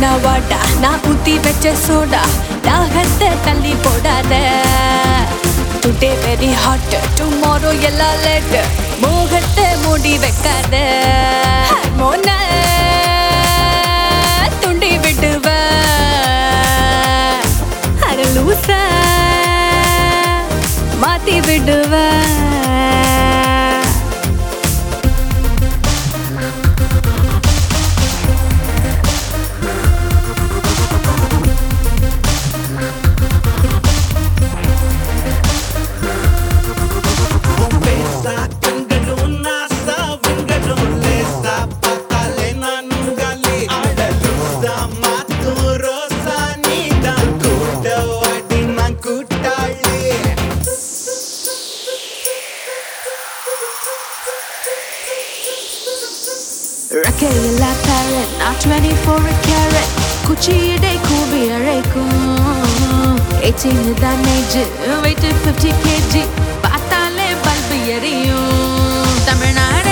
ஒன்னா வாடா நான் ஊத்தி வச்ச சோடா தாகத்தை தள்ளி போடாத டுடே வெரி ஹாட் டுமாரோ எல்லாம் லேட் மோகத்தை மூடி வைக்காத மோன துண்டி விடுவ அட லூசா மாத்தி விடுவ பேசா கண்களும் நாசா விண்களும் லேசா பார்த்தாலே நானும் காலி அடலூசா மாத்து ரோசா நீதான் கூட வாடி நான் கூட்டாளி Rakayla parrot, not 24 a carat. குச்சியிடை கூவி அழைக்கும் 18 தான் age, weight 50 kg பார்த்தாலே பல்பு எரியும் தமிழ்நாடு